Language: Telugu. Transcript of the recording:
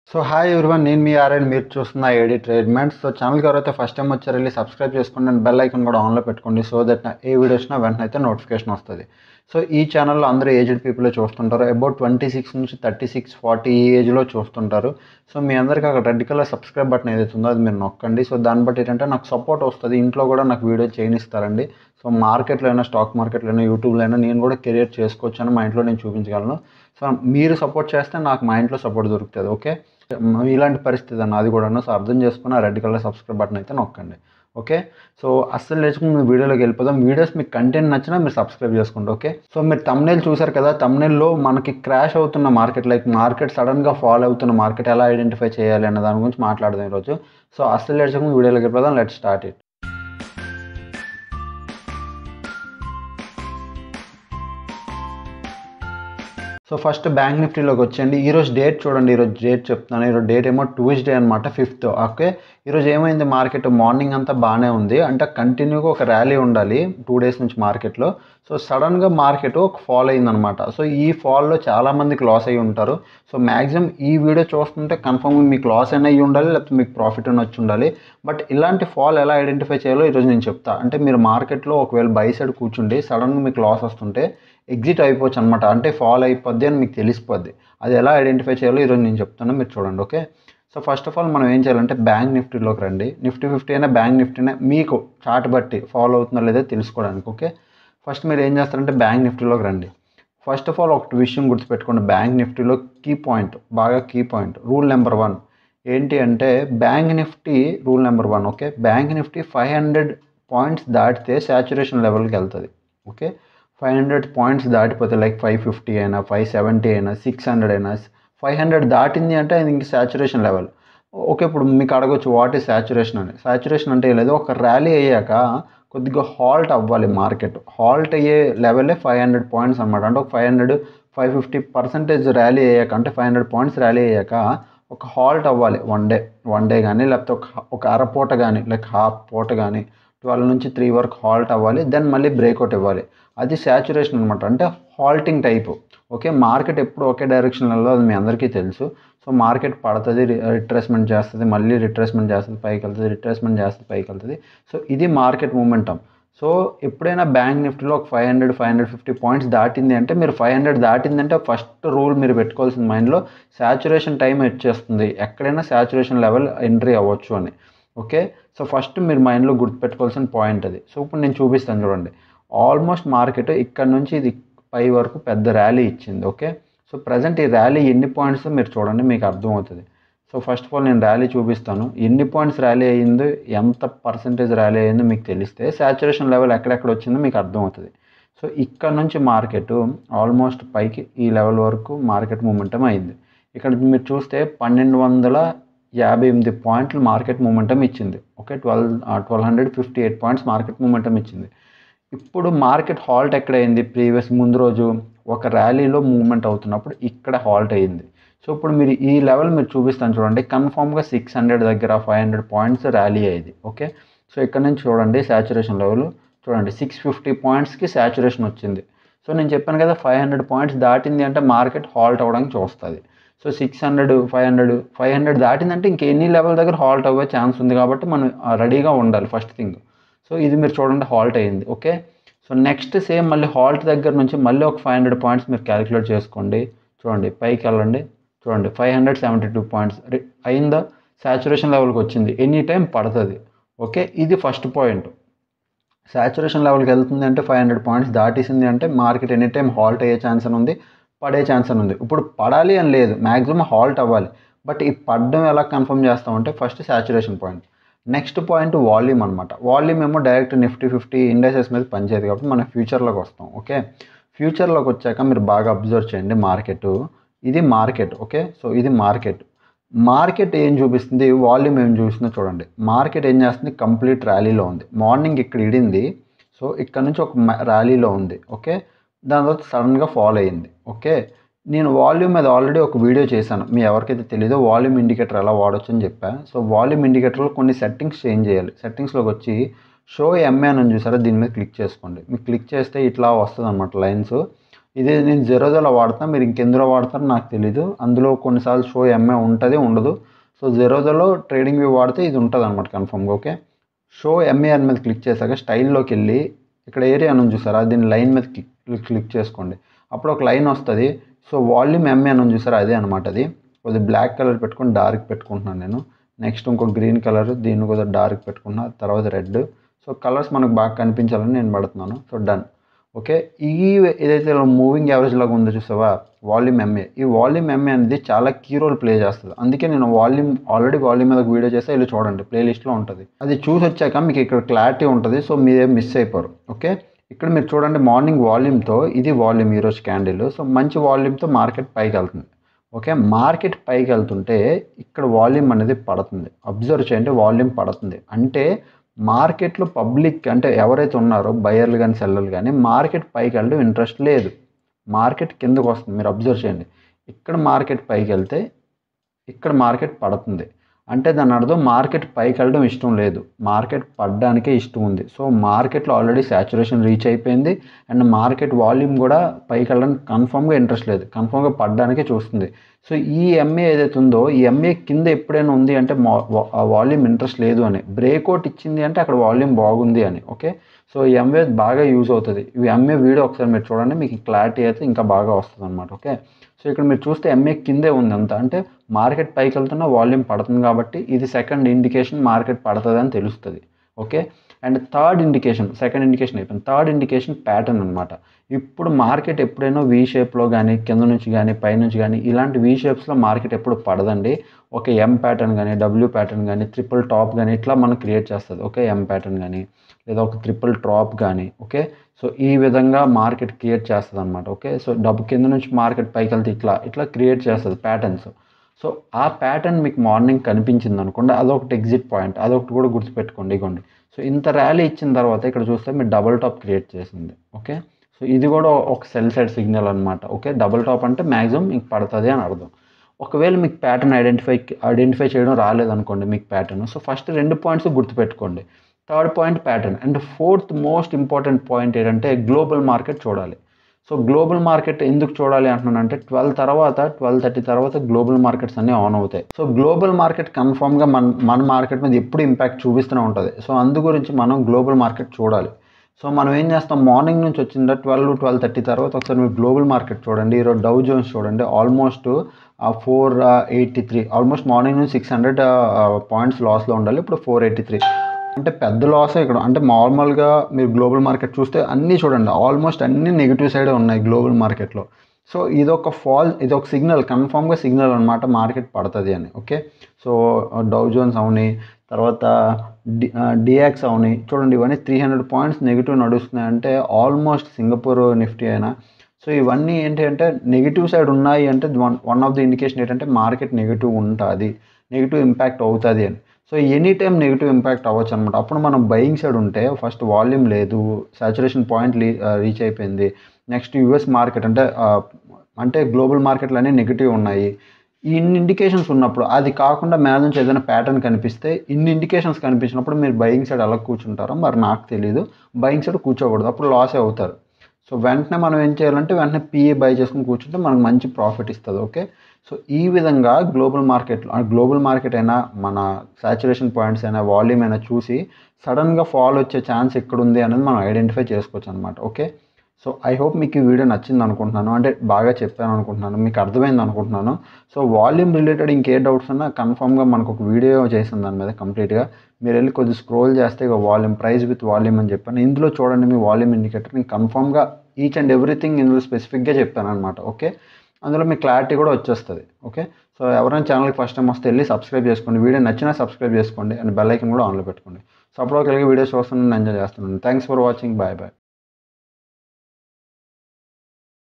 సో హాయ్ ఎవరివన్ నేను మీ ఆర్ఎన్ మీరు చూస్తున్న ఏడి ట్రీట్మెంట్స్ సో ఛానల్కి ఎవరైతే ఫస్ట్ టైం వచ్చారో వెళ్ళి సబ్స్క్రైబ్ చేసుకోండి అండ్ బెల్ ఐకన్ కూడా ఆన్లో పెట్టుకోండి సో దట్ నా ఏ వీడియో వచ్చినా వెంటనే అయితే నోటిఫికేషన్ వస్తుంది సో ఈ ఛానల్లో అందరూ ఏజ్డ్ పీపుల్ చూస్తుంటారు అబౌట్ ట్వంటీ సిక్స్ నుంచి థర్టీ సిక్స్ ఫార్టీ ఈ ఏజ్లో చూస్తుంటారు సో మీ అందరికీ అక్కడ రెడ్ కలర్ సబ్స్క్రైబ్ బటన్ ఏదైతే ఉందో అది మీరు నొక్కండి సో దాన్ని బట్టి ఏంటంటే నాకు సపోర్ట్ వస్తుంది ఇంట్లో కూడా నాకు వీడియో చేయనిస్తారండి సో మార్కెట్లో అయినా స్టాక్ మార్కెట్లో అయినా యూట్యూబ్లో అయినా నేను కూడా కెరియర్ చేసుకోవచ్చు అని మా ఇంట్లో నేను చూపించగలను సో మీరు సపోర్ట్ చేస్తే నాకు మా ఇంట్లో సపోర్ట్ దొరుకుతుంది ఓకే ఇలాంటి పరిస్థితి అన్న అది కూడాను సో అర్థం చేసుకుని ఆ రెడ్ కలర్ సబ్స్క్రైబ్ బటన్ అయితే నొక్కండి ఓకే సో అస్సలు నేర్చుకుని వీడియోలోకి వెళ్ళిపోదాం వీడియోస్ మీకు కంటెంట్ నచ్చినా మీరు సబ్స్క్రైబ్ చేసుకోండి ఓకే సో మీరు తమ్నేల్ చూసారు కదా తమ్నేల్లో మనకి క్రాష్ అవుతున్న మార్కెట్ లైక్ మార్కెట్ సడన్గా ఫాల్ అవుతున్న మార్కెట్ ఎలా ఐడెంటిఫై చేయాలి అన్న దాని గురించి మాట్లాడదాం ఈరోజు సో అస్సలు నేర్చుకుని వీడియోలోకి వెళ్ళిపోదాం let start it so first bank నిఫ్టీలోకి వచ్చేయండి ఈరోజు డేట్ చూడండి ఈరోజు డేట్ చెప్తున్నాను ఈరోజు డేట్ ఏమో ట్యూస్డే అనమాట ఫిఫ్త్ ఓకే ఈరోజు ఏమైంది మార్కెట్ మార్నింగ్ అంతా బాగానే ఉంది అంటే కంటిన్యూగా ఒక ర్యాలీ ఉండాలి టూ డేస్ నుంచి మార్కెట్లో సో సడన్గా మార్కెట్ ఒక ఫాల్ అయిందనమాట సో ఈ ఫాల్లో చాలామందికి లాస్ అయ్యి ఉంటారు సో మ్యాక్సిమం ఈ వీడియో చూస్తుంటే కన్ఫర్మ్గా మీకు లాస్ అయినా అయ్యి ఉండాలి లేకపోతే మీకు ప్రాఫిట్ అని వచ్చి ఉండాలి బట్ ఇలాంటి ఫాల్ ఎలా ఐడెంటిఫై చేయాలో ఈరోజు నేను చెప్తా అంటే మీరు మార్కెట్లో ఒకవేళ బై సైడ్ కూర్చుండి సడన్గా మీకు లాస్ వస్తుంటే ఎగ్జిట్ అయిపోవచ్చు అనమాట అంటే ఫాల్ అయిపోద్ది అని మీకు తెలిసిపోద్ది అది ఎలా ఐడెంటిఫై చేయాలో ఈరోజు నేను చెప్తాను మీరు చూడండి okay so first of all మనం ఏం చేయాలంటే బ్యాంక్ నిఫ్టీలోకి రండి నిఫ్టీ ఫిఫ్టీ అయినా బ్యాంక్ నిఫ్టీ అయినా మీకు చాట్ బట్టి ఫాలో అవుతుందో లేదో తెలుసుకోవడానికి ఓకే ఫస్ట్ మీరు ఏం చేస్తారంటే బ్యాంక్ నిఫ్టీలోకి రండి ఫస్ట్ ఆఫ్ ఆల్ ఒకటి విషయం గుర్తుపెట్టుకోండి బ్యాంక్ నిఫ్టీలో కీ పాయింట్ బాగా key point rule number one ఏంటి అంటే bank Nifty rule number one okay bank Nifty five hundred points దాటితే శాచురేషన్ లెవెల్కి వెళ్తుంది ఓకే ఫైవ్ హండ్రెడ్ పాయింట్స్ దాటిపోతే లైక్ ఫైవ్ ఫిఫ్టీ అయినా ఫైవ్ సెవెంటీ అయినా సిక్స్ హండ్రెడ్ అయినా ఫైవ్ హండ్రెడ్ దాటింది అంటే అది ఇంక శాచురేషన్ లెవెల్ ఓకే ఇప్పుడు మీకు అడగొచ్చు వాట్ ఈస్ శాచురేషన్ అని శాచురేషన్ అంటే లేదు ఒక ర్యాలీ అయ్యాక కొద్దిగా హాల్ట్ అవ్వాలి మార్కెట్ హాల్ట్ అయ్యే లెవెలే ఫైవ్ హండ్రెడ్ పాయింట్స్ అనమాట అంటే ఒక five hundred five fifty percentage rally అయ్యాక అంటే ఫైవ్ హండ్రెడ్ పాయింట్స్ ర్యాలీ అయ్యాక ఒక హాల్ట్ అవ్వాలి వన్ డే వన్ డే కానీ లేకపోతే ఒక ఒక అరపూట కానీ లైక్ హాఫ్ పూట కానీ ట్వెల్వ్ నుంచి త్రీ వరకు హాల్ట్ అవ్వాలి దెన్ మళ్ళీ బ్రేక్అవుట్ ఇవ్వాలి అది శాచురేషన్ అనమాట అంటే హాల్టింగ్ టైపు ఓకే మార్కెట్ ఎప్పుడు ఒకే డైరెక్షన్లో అది మీ అందరికీ తెలుసు సో మార్కెట్ పడుతుంది రిట్రేస్మెంట్ చేస్తుంది మళ్ళీ రిట్రేస్మెంట్ చేస్తుంది పైకి వెళ్తుంది రిట్రేస్మెంట్ చేస్తుంది పైకి వెళ్తుంది సో ఇది మార్కెట్ మూమెంటం సో ఎప్పుడైనా బ్యాంక్ నిఫ్టీలో ఒక five hundred five hundred fifty points దాటింది అంటే మీరు ఫైవ్ హండ్రెడ్ దాటిందంటే ఫస్ట్ రూల్ మీరు పెట్టుకోవాల్సిన మైండ్లో శాచురేషన్ టైం వచ్చేస్తుంది ఎక్కడైనా శాచురేషన్ లెవెల్ ఎంట్రీ అవ్వచ్చు అని ఓకే సో ఫస్ట్ మీరు మైండ్లో గుర్తుపెట్టుకోవాల్సిన పాయింట్ అది సో ఇప్పుడు నేను చూపిస్తాను చూడండి ఆల్మోస్ట్ మార్కెట్ ఇక్కడ నుంచి ఇది పై వరకు పెద్ద ర్యాలీ ఇచ్చింది ఓకే సో ప్రజెంట్ ఈ ర్యాలీ ఎన్ని పాయింట్స్ మీరు చూడండి మీకు అర్థమవుతుంది సో ఫస్ట్ ఆఫ్ ఆల్ నేను ర్యాలీ చూపిస్తాను ఎన్ని పాయింట్స్ ర్యాలీ అయ్యిందో ఎంత పర్సంటేజ్ ర్యాలీ అయ్యిందో మీకు తెలిస్తే శాచురేషన్ లెవెల్ ఎక్కడెక్కడ వచ్చిందో మీకు అర్థమవుతుంది సో ఇక్కడ నుంచి మార్కెట్ ఆల్మోస్ట్ పైకి ఈ లెవెల్ వరకు మార్కెట్ మూమెంటం అయింది ఇక్కడ మీరు చూస్తే పన్నెండు వందల యాభై ఎనిమిది పాయింట్లు మార్కెట్ మూమెంటం ఇచ్చింది okay twelve twelve hundred fifty eight points market momentum ఇచ్చింది ఇప్పుడు మార్కెట్ హాల్ట్ ఎక్కడైంది ప్రీవియస్ ముందు రోజు ఒక ర్యాలీలో మూవ్మెంట్ అవుతున్నప్పుడు ఇక్కడ హాల్ట్ అయ్యింది సో ఇప్పుడు మీరు ఈ లెవెల్ మీరు చూపిస్తాను చూడండి కన్ఫామ్గా సిక్స్ హండ్రెడ్ దగ్గర ఫైవ్ హండ్రెడ్ పాయింట్స్ ర్యాలీ అయ్యింది ఓకే సో ఇక్కడ నుంచి చూడండి శాచురేషన్ లెవెల్ చూడండి సిక్స్ ఫిఫ్టీ పాయింట్స్కి శాచురేషన్ వచ్చింది సో నేను చెప్పాను కదా ఫైవ్ హండ్రెడ్ పాయింట్స్ దాటింది అంటే మార్కెట్ హాల్ట్ అవ్వడానికి చూస్తుంది so six hundred five hundred five hundred దాటిందంటే ఇంకెన్ని లెవెల్ దగ్గర హాల్ట్ అవ్వే ఛాన్స్ ఉంది కాబట్టి మనం రెడీగా ఉండాలి ఫస్ట్ థింగ్ సో ఇది మీరు చూడండి హాల్ట్ అయ్యింది ఓకే సో నెక్స్ట్ సేమ్ మళ్ళీ హాల్ట్ దగ్గర నుంచి మళ్ళీ ఒక ఫైవ్ హండ్రెడ్ పాయింట్స్ మీరు క్యాలిక్యులేట్ చేసుకోండి చూడండి పైకి వెళ్ళండి చూడండి five hundred seventy two points అయిందా శాచురేషన్ లెవెల్కి వచ్చింది ఎనీ టైం పడుతుంది ఓకే ఇది ఫస్ట్ పాయింట్ శాచురేషన్ లెవెల్కి వెళ్తుంది అంటే ఫైవ్ హండ్రెడ్ పాయింట్స్ దాటేసింది అంటే మార్కెట్ ఎనీ టైం హాల్ట్ అయ్యే ఛాన్స్ అని ఉంది పడే ఛాన్స్ అని ఉంది ఇప్పుడు పడాలి అని లేదు మ్యాక్సిమం హాల్ట్ అవ్వాలి బట్ ఈ పడడం ఎలా కన్ఫర్మ్ చేస్తామంటే first saturation point next point volume అనమాట వాల్యూమ్ ఏమో డైరెక్ట్ నిఫ్టీ ఫిఫ్టీ ఇండస్ట్రీస్ మీద పనిచేయదు కాబట్టి మనం ఫ్యూచర్లోకి వస్తాం ఓకే ఫ్యూచర్లోకి వచ్చాక మీరు బాగా అబ్జర్వ్ చేయండి మార్కెట్ ఇది మార్కెట్ ఓకే సో ఇది మార్కెట్ మార్కెట్ ఏం చూపిస్తుంది వాల్యూమ్ ఏం చూపిస్తుందో చూడండి మార్కెట్ ఏం చేస్తుంది కంప్లీట్ ర్యాలీలో ఉంది మార్నింగ్ ఇక్కడ ఇడింది సో ఇక్కడ నుంచి ఒక ర్యాలీలో ఉంది ఓకే దాని తర్వాత సడన్గా ఫాలో అయ్యింది ఓకే నేను వాల్యూమ్ మీద ఆల్రెడీ ఒక వీడియో చేశాను మీ ఎవరికైతే తెలియదో వాల్యూమ్ ఇండికేటర్ ఎలా వాడచ్చు అని చెప్పాను సో వాల్యూమ్ ఇండికేటర్లో కొన్ని సెట్టింగ్స్ చేంజ్ చేయాలి సెట్టింగ్స్లోకి వచ్చి షో ఎంఏ అని చూసారా దీని మీద క్లిక్ చేసుకోండి మీకు క్లిక్ చేస్తే ఇట్లా వస్తుంది అనమాట లైన్స్ ఇది నేను జెరోదాలో వాడతాను మీరు ఇంకెందులో వాడతారో నాకు తెలీదు అందులో కొన్నిసార్లు షో ఎంఏ ఉంటుంది ఉండదు సో జెరోదాలో ట్రేడింగ్ వ్యూ వాడితే ఇది ఉంటుంది అనమాట కన్ఫర్మ్గా ఓకే షో ఎంఏ అని మీద క్లిక్ చేశాక స్టైల్లోకి వెళ్ళి ఇక్కడ ఏరియా అని చూసారా దీన్ని లైన్ మీద క్లిక్ క్లిక్ చేసుకోండి అప్పుడు ఒక లైన్ వస్తుంది సో వాల్యూమ్ ఎంఏ అని చూసారా అదే అనమాట అది కొద్దిగా బ్లాక్ కలర్ పెట్టుకొని డార్క్ పెట్టుకుంటున్నాను నేను నెక్స్ట్ ఇంకో గ్రీన్ కలర్ దీన్ని కొద్దిగా డార్క్ పెట్టుకున్నా తర్వాత రెడ్ సో కలర్స్ మనకు బాగా కనిపించాలని నేను పడుతున్నాను సో డన్ ఓకే ఈ ఏదైతే మూవింగ్ యావరేజ్ లాగా ఉందో చూసావా వాల్యూమ్ ఎంఏ ఈ వాల్యూమ్ ఎంఏ అనేది చాలా కీ రోల్ ప్లే చేస్తుంది అందుకే నేను వాల్యూమ్ ఆల్రెడీ వాల్యూమ్ మీద ఒక వీడియో చేస్తే వెళ్ళి చూడండి ప్లేలిస్ట్లో ఉంటుంది అది చూసి వచ్చాక మీకు ఇక్కడ క్లారిటీ ఉంటుంది సో మీరేం మిస్ అయిపోరు ఓకే ఇక్కడ మీరు చూడండి మార్నింగ్ వాల్యూమ్తో ఇది వాల్యూమ్ ఈరోజు క్యాండిల్ సో మంచి వాల్యూమ్తో మార్కెట్ పైకి వెళ్తుంది ఓకే మార్కెట్ పైకి వెళ్తుంటే ఇక్కడ వాల్యూమ్ అనేది పడుతుంది అబ్జర్వ్ చేయండి వాల్యూమ్ పడుతుంది అంటే మార్కెట్లో పబ్లిక్ అంటే ఎవరైతే ఉన్నారో బయర్లు కానీ సెల్లర్లు కానీ మార్కెట్ పైకి వెళ్ళడం ఇంట్రెస్ట్ లేదు మార్కెట్ కిందకు వస్తుంది మీరు అబ్జర్వ్ చేయండి ఇక్కడ మార్కెట్ పైకి వెళ్తే ఇక్కడ మార్కెట్ పడుతుంది అంటే దాని అర్థం మార్కెట్ పైకి వెళ్ళడం ఇష్టం లేదు మార్కెట్ పడడానికే ఇష్టం ఉంది సో మార్కెట్లో ఆల్రెడీ సాచురేషన్ రీచ్ అయిపోయింది అండ్ మార్కెట్ వాల్యూమ్ కూడా పైకి వెళ్ళడానికి కన్ఫామ్గా ఇంట్రెస్ట్ లేదు కన్ఫామ్గా పడడానికే చూస్తుంది సో ఈ ఎంఏ ఏదైతే ఉందో ఈ ఎంఏ కింద ఎప్పుడైనా ఉంది అంటే వాల్యూమ్ ఇంట్రెస్ట్ లేదు అని బ్రేక్అవుట్ ఇచ్చింది అంటే అక్కడ వాల్యూమ్ బాగుంది అని ఓకే సో ఈ ఎంఏ బాగా యూజ్ అవుతుంది ఈ ఎంఏ వీడియో ఒకసారి మీరు చూడండి మీకు క్లారిటీ అయితే ఇంకా బాగా వస్తుంది అనమాట ఓకే సో ఇక్కడ మీరు చూస్తే ఎంఏ కిందే ఉంది అంత అంటే మార్కెట్ పైకి వెళ్తున్న వాల్యూమ్ పడుతుంది కాబట్టి ఇది సెకండ్ ఇండికేషన్ మార్కెట్ పడుతుంది అని తెలుస్తుంది okay and third indication second indication అయిపోయింది థర్డ్ ఇండికేషన్ ప్యాటర్న్ అనమాట ఇప్పుడు మార్కెట్ ఎప్పుడైనా వీ షేప్లో కానీ కింద నుంచి కానీ పైనుంచి కానీ ఇలాంటి వీ షేప్స్లో మార్కెట్ ఎప్పుడు పడదండి ఒక ఎం ప్యాటర్న్ కానీ డబ్ల్యూ ప్యాటర్న్ కానీ ట్రిపుల్ టాప్ కానీ ఇట్లా మనం క్రియేట్ చేస్తుంది ఓకే ఎం ప్యాటర్న్ కానీ లేదా ఒక ట్రిపుల్ టాప్ కానీ ఓకే సో ఈ విధంగా మార్కెట్ క్రియేట్ చేస్తుంది అనమాట ఓకే సో డబ్బు కింద నుంచి మార్కెట్ పైకి వెళ్తే ఇట్లా ఇట్లా క్రియేట్ చేస్తుంది ప్యాటర్న్స్ సో ఆ ప్యాటర్న్ మీకు మార్నింగ్ కనిపించింది అనుకోండి అదొకటి ఎగ్జిట్ పాయింట్ అదొకటి కూడా గుర్తుపెట్టుకోండి ఇగోండి సో ఇంత ర్యాలీ ఇచ్చిన తర్వాత ఇక్కడ చూస్తే మీరు డబుల్ టాప్ క్రియేట్ చేసింది ఓకే సో ఇది కూడా ఒక సెల్ సైడ్ సిగ్నల్ అనమాట ఓకే డబుల్ టాప్ అంటే మ్యాక్సిమం మీకు పడుతుంది అని అర్థం ఒకవేళ మీకు ప్యాటర్న్ ఐడెంటిఫై ఐడెంటిఫై చేయడం రాలేదనుకోండి మీకు ప్యాటర్న్ సో ఫస్ట్ రెండు పాయింట్స్ గుర్తుపెట్టుకోండి third point pattern and fourth most important point ఏంటంటే గ్లోబల్ మార్కెట్ చూడాలి సో గ్లోబల్ మార్కెట్ ఎందుకు చూడాలి అంటున్నానంటే ట్వెల్వ్ తర్వాత ట్వెల్వ్ థర్టీ తర్వాత గ్లోబల్ మార్కెట్స్ అన్నీ ఆన్ అవుతాయి సో గ్లోబల్ మార్కెట్ కన్ఫామ్గా మన మన మార్కెట్ మీద ఎప్పుడు ఇంపాక్ట్ చూపిస్తూనే ఉంటుంది సో అందు గురించి మనం గ్లోబల్ మార్కెట్ చూడాలి సో మనం ఏం చేస్తాం మార్నింగ్ నుంచి వచ్చిందా ట్వెల్వ్ ట్వెల్వ్ థర్టీ తర్వాత ఒకసారి మీరు గ్లోబల్ మార్కెట్ చూడండి ఈరోజు డౌ జోన్స్ చూడండి almost four eighty three almost morning నుంచి సిక్స్ హండ్రెడ్ పాయింట్స్ లాస్లో ఉండాలి ఇప్పుడు ఫోర్ ఎయిటీ త్రీ అంటే పెద్ద లాస్ ఇక్కడ అంటే నార్మల్గా మీరు గ్లోబల్ మార్కెట్ చూస్తే అన్నీ చూడండి ఆల్మోస్ట్ అన్ని నెగిటివ్ సైడే ఉన్నాయి గ్లోబల్ మార్కెట్లో సో ఇదొక ఫాల్ ఇదొక సిగ్నల్ కన్ఫామ్గా సిగ్నల్ అనమాట మార్కెట్ పడుతుంది అని ఓకే సో డౌ జోన్స్ అవని తర్వాత డి డియాక్స్ అవని చూడండి ఇవన్నీ త్రీ హండ్రెడ్ పాయింట్స్ నెగిటివ్ నడుస్తున్నాయి అంటే ఆల్మోస్ట్ సింగపూర్ నిఫ్టీ అయినా సో ఇవన్నీ ఏంటి అంటే నెగిటివ్ సైడ్ ఉన్నాయి అంటే one one of the indication ఏంటంటే మార్కెట్ నెగిటివ్ ఉంటుంది నెగిటివ్ ఇంపాక్ట్ అవుతుంది అని so any time negative impact అవ్వచ్చు అనమాట అప్పుడు మనం బయింగ్ సైడ్ ఉంటే ఫస్ట్ వాల్యూమ్ లేదు సాచురేషన్ పాయింట్ రీచ్ అయిపోయింది నెక్స్ట్ యుఎస్ మార్కెట్ అంటే అంటే గ్లోబల్ మార్కెట్లు అన్నీ నెగిటివ్ ఉన్నాయి ఇన్ని ఇండికేషన్స్ ఉన్నప్పుడు అది కాకుండా మీద నుంచి ఏదైనా ప్యాటర్న్ కనిపిస్తే ఇన్ని ఇండికేషన్స్ కనిపించినప్పుడు మీరు బయింగ్ సైడ్ ఎలా కూర్చుంటారో మరి నాకు తెలియదు బయింగ్ సైడ్ కూర్చోకూడదు అప్పుడు లాస్ అవుతారు సో వెంటనే మనం ఏం చేయాలంటే వెంటనే పిఏ బై చేసుకుని కూర్చుంటే మనకు మంచి ప్రాఫిట్ ఇస్తుంది ఓకే సో ఈ విధంగా గ్లోబల్ మార్కెట్లో గ్లోబల్ మార్కెట్ అయినా మన సాచురేషన్ పాయింట్స్ అయినా వాల్యూమ్ అయినా చూసి సడన్గా ఫాల్ వచ్చే ఛాన్స్ ఎక్కడుంది అనేది మనం ఐడెంటిఫై చేసుకోవచ్చు అనమాట ఓకే సో ఐ హోప్ మీకు ఈ వీడియో నచ్చింది అనుకుంటున్నాను అంటే బాగా చెప్పాను అనుకుంటున్నాను మీకు అర్థమైంది అనుకుంటున్నాను సో వాల్యూమ్ రిలేటెడ్ ఇంకే డౌట్స్ ఉన్నా కన్ఫామ్గా మనకు ఒక వీడియో చేసాను దాని మీద కంప్లీట్గా మీరు వెళ్ళి కొద్దిగా స్క్రోల్ చేస్తే ఇక వాల్యూమ్ ప్రైస్ విత్ వాల్యూమ్ అని చెప్పాను ఇందులో చూడండి మీ వాల్యూమ్ ఇండికేటర్ నేను కన్ఫామ్గా ఈచ్ అండ్ ఎవ్రీథింగ్ ఇందులో స్పెసిఫిక్గా చెప్పాను అనమాట ఓకే అందులో మీకు క్లారిటీ కూడా వచ్చేస్తుంది ఓకే సో ఎవరైనా ఛానల్కి ఫస్ట్ టైం వస్తే వెళ్ళి సబ్స్క్రైబ్ చేసుకోండి వీడియో నచ్చినా సబ్స్క్రైబ్ చేసుకోండి అండ్ బెల్ ఐకన్ కూడా ఆన్లో పెట్టుకోండి సో అప్పుడు ఒక వీడియోస్ చూస్తున్నాను ఎంజాయ్ చేస్తున్నాను thanks for watching bye bye